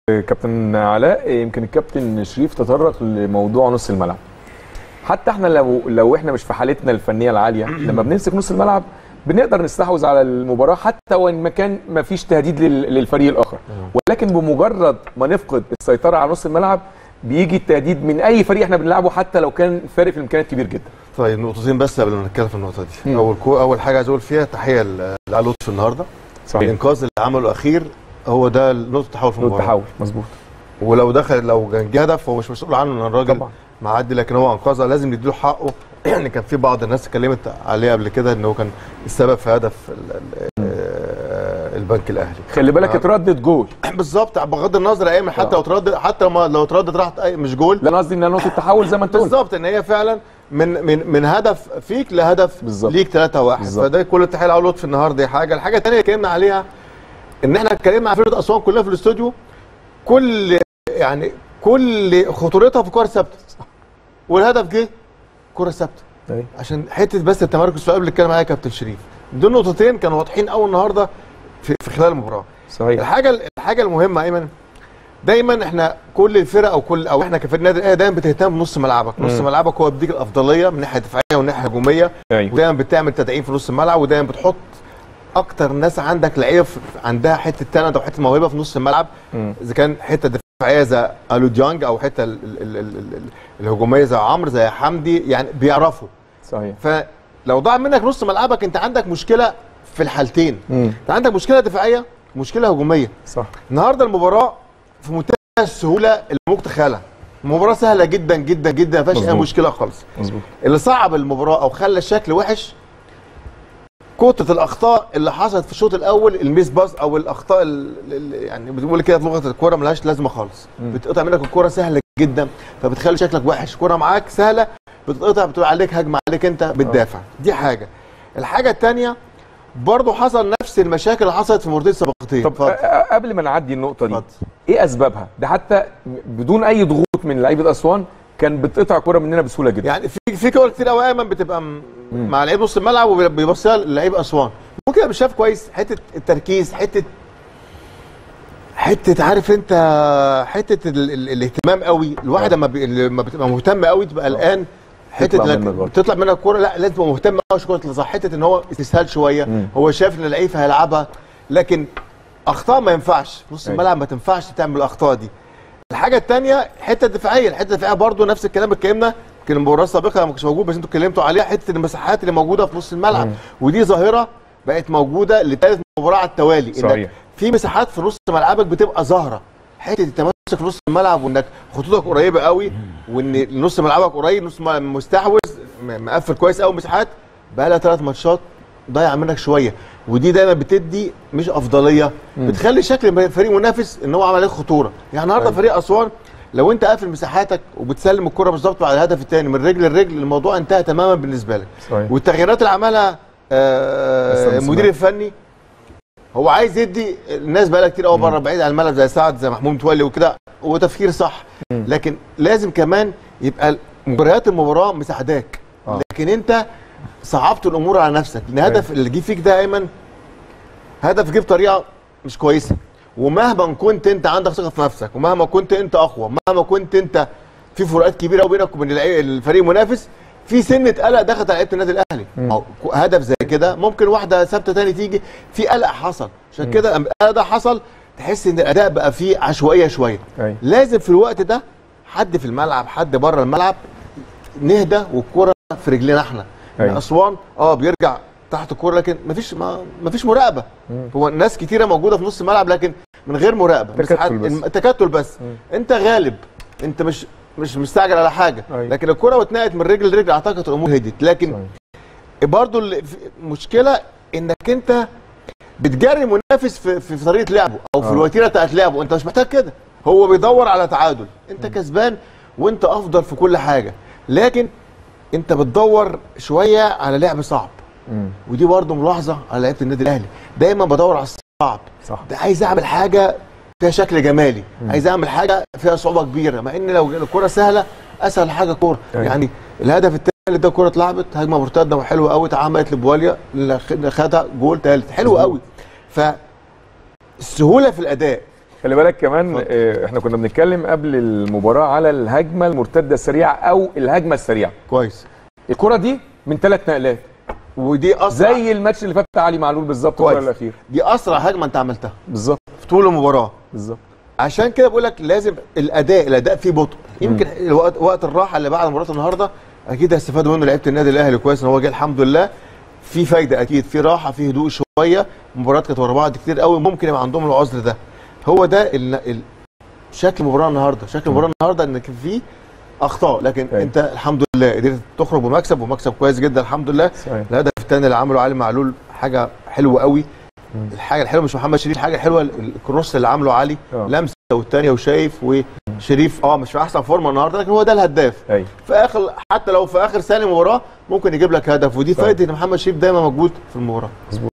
كابتن علاء يمكن الكابتن شريف تطرق لموضوع نص الملعب حتى احنا لو لو احنا مش في حالتنا الفنيه العاليه لما بنمسك نص الملعب بنقدر نستحوذ على المباراه حتى وان ما كان ما فيش تهديد لل- للفريق الاخر ولكن بمجرد ما نفقد السيطره على نص الملعب بيجي التهديد من اي فريق احنا بنلعبه حتى لو كان فارق في الامكانيات كبير جدا طيب نقطتين بس قبل ما نتكلم في النقطه دي مم. اول كو اول حاجه عايز اقول فيها تحيه ل- لعلي لطفي النهارده صحيح الانقاذ اللي عمله الاخير هو ده نقطه تحول في نقطة المباراه تحول مظبوط ولو دخل لو كان جه هدف هو مش مسؤول عنه ان الراجل طبعا معدي لكن هو انقذها لازم نديله حقه يعني كان في بعض الناس اتكلمت عليه قبل كده ان هو كان السبب في هدف ال- ال- آه، البنك الاهلي خلي بالك آه. اتردد جول بالظبط بغض النظر يا ايمن حتى لو تردد حتى لو لو تردد راحت أي- مش جول لا انا قصدي انها نقطه تحول زي ما انت قلت بالظبط ان هي فعلا من من من هدف فيك لهدف بالظبط. ليك 3 1 بالظبط. فده كل التحيه لعلي لطفي النهارده دي حاجه الحاجه الثانيه اللي اتكلمنا عليها ان احنا اتكلمنا عن فرقه اسوان كلها في الاستوديو كل يعني كل خطورتها في كره ثابته والهدف جه كره ثابته أيوة. عشان حته بس التمركز في قبل اتكلم عليها كابتن شريف دول نقطتين كانوا واضحين قوي النهارده في, في خلال المباراه صحيح الحاجه الحاجه المهمه ايمن دايما احنا كل الفرق او كل او احنا كفريق نادي الاهلي دايما بتهتم بنص ملعبك نص مم. ملعبك هو بيديك الافضليه من ناحيه دفاعيه ومن ناحيه هجوميه ايوه ودايما بتعمل تدعيم في نص الملعب ودايما بتحط اكتر ناس عندك لعيبه في- عندها حته تالنت او حته موهبه في نص الملعب مم. اذا كان حته دفاعيه زي الو ديانج او حته ال- ال- ال- ال- ال- الهجوميه زي عمرو زي حمدي يعني بيعرفوا صحيح فلو ضاع منك نص ملعبك انت عندك مشكله في الحالتين مم. انت عندك مشكله دفاعيه ومشكله هجوميه صح النهارده المباراه في منتهى السهوله اللي ممكن تتخيلها مباراه سهله جدا جدا جدا ما فيهاش اي مظبوط. مشكله خالص مظبوط اللي صعب المباراه او خلى الشكل وحش كتره الاخطاء اللي حصلت في الشوط الاول الميس باس او الاخطاء ال- ال- يعني بتقول كده في لغه الكوره ملهاش لازمه خالص مم. بتقطع منك الكوره سهله جدا فبتخلي شكلك وحش كوره معاك سهله بتتقطع بتبقى عليك هجمه عليك انت بتدافع دي حاجه الحاجه الثانيه برضه حصل نفس المشاكل اللي حصلت في مباراتين سابقتين طب اتفضل. أ- أ- قبل ما نعدي النقطه دي اتفضل. ايه اسبابها ده حتى بدون اي ضغوط من لعيبه اسوان كان بتقطع كرة مننا بسهوله جدا يعني في في كور كتير قوي ايمن بتبقى م- مم. مع لعيب نص الملعب وبيبصيها للعيب اسوان ممكن يبقى مش شايف كويس حته التركيز حته حته عارف انت حته ال ال الاهتمام قوي الواحد لما بي- لما بتبقى مهتم قوي تبقى قلقان حته تطلع لك منك غلط. بتطلع منك الكوره لا لازم تبقى مهتم قوي عشان الكوره تطلع صح حته ان هو استسهال شويه مم. هو شايف ان اللعيب هيلعبها لكن اخطاء ما ينفعش نص أيوة. الملعب ما تنفعش تعمل الاخطاء دي الحاجه الثانيه الحته الدفاعيه الحته الدفاعيه برضو نفس الكلام اللي اتكلمنا يمكن المباراه السابقه أنا ما كنتش موجود بس انتوا اتكلمتوا عليها حته المساحات اللي موجوده في نص الملعب مم. ودي ظاهره بقت موجوده لثالث مباراه على التوالي صحيح. انك في مساحات في نص ملعبك بتبقى ظاهره حته التمسك في نص الملعب وانك خطوطك قريبه قوي وان نص ملعبك قريب نص ملعب مستحوذ م- مقفل كويس قوي مساحات بقى لها ثلاث ماتشات ضايع منك شويه ودي دايما بتدي مش افضليه مم. بتخلي شكل فريق منافس ان هو عمل عليك خطوره يعني النهارده أيوة. فريق اسوان لو انت قافل مساحاتك وبتسلم الكره بالظبط بعد الهدف الثاني من رجل لرجل الموضوع انتهى تماما بالنسبه لك صحيح والتغييرات اللي عملها آه، أسامة المدير الفني هو عايز يدي الناس بقى كتير قوي بره بعيد عن الملعب زي سعد زي محمود متولي وكده وتفكير صح مم. لكن لازم كمان يبقى مباريات المباراه مساعداك آه. لكن انت صعبت الامور على نفسك ان هدف اللي جه فيك ده ايمن هدف جه بطريقه مش كويسه ومهما كنت انت عندك ثقه في نفسك ومهما كنت انت اقوى مهما كنت انت في فروقات كبيره بينك وبين العي- الفريق المنافس في سنه قلق دخلت على لعيبه النادي الاهلي مم. أو ك- هدف زي كده ممكن واحده ثابته تاني تيجي في قلق حصل عشان مم. كده لما القلق ده حصل تحس ان الاداء بقى فيه عشوائيه شويه أيوة. لازم في الوقت ده حد في الملعب حد بره الملعب نهدى والكره في رجلينا احنا أيوة. أيوة. اسوان اه بيرجع تحت الكوره لكن مفيش ما مفيش مراقبه مم. هو ناس كتيره موجوده في نص الملعب لكن من غير مراقبه تكتل مساحات- بس. الم- تكتل بس مم. انت غالب انت مش مش مستعجل على حاجه أيوة. لكن الكره واتنقلت من رجل لرجل اعتقد الامور هديت لكن صحيح. برضو اللي في- مشكله انك انت بتجري منافس في, في, في طريقه لعبه او في آه. الوتيره بتاعت لعبه انت مش محتاج كده هو بيدور على تعادل انت كسبان وانت افضل في كل حاجه لكن انت بتدور شويه على لعب صعب مم. ودي برضه ملاحظه على لعيبه النادي الاهلي دايما بدور على الصعب صح ده عايز اعمل حاجه فيها شكل جمالي مم. عايز اعمل حاجه فيها صعوبه كبيره مع ان لو الكره سهله اسهل حاجه كوره أيوة. يعني الهدف الثالث ده كره اتلعبت هجمه مرتده وحلوه قوي اتعملت لبواليا اللي خ- خدها جول ثالث حلو مظبوط. قوي ف السهوله في الاداء خلي بالك كمان اتفضل. آه، احنا كنا بنتكلم قبل المباراه على الهجمه المرتده السريعه او الهجمه السريعه كويس الكره دي من ثلاث نقلات ودي اسرع زي الماتش اللي فات بتاع علي معلول بالظبط كويس. الكره الاخيره دي اسرع هجمه انت عملتها بالظبط في طول المباراه بالظبط عشان كده بقول لك لازم الاداء الاداء فيه بطء يمكن الوقت وقت الراحه اللي بعد مباراه النهارده اكيد هيستفادوا منه لعيبه النادي الاهلي كويس ان هو جه الحمد لله في فايده اكيد في راحه في هدوء شويه مباريات كانت ورا بعض كتير قوي ممكن يبقى عندهم العذر ده هو ده ال... ال... شكل المباراه النهارده شكل المباراه النهارده ان كان في اخطاء لكن أيوة. انت الحمد لله قدرت تخرج بمكسب ومكسب كويس جدا الحمد لله صحيح الهدف الثاني اللي عمله علي معلول حاجه حلوه قوي الحاجه الحلوه مش محمد شريف الحاجه الحلوه ال- الكروس اللي عامله علي آه. لمسه والثانيه وشايف وشريف اه مش في احسن فورمه النهارده لكن هو ده الهداف ايوه في اخر حتى لو في اخر ثانيه مباراه ممكن يجيب لك هدف ودي صح. فائده ان محمد شريف دايما موجود في المباراه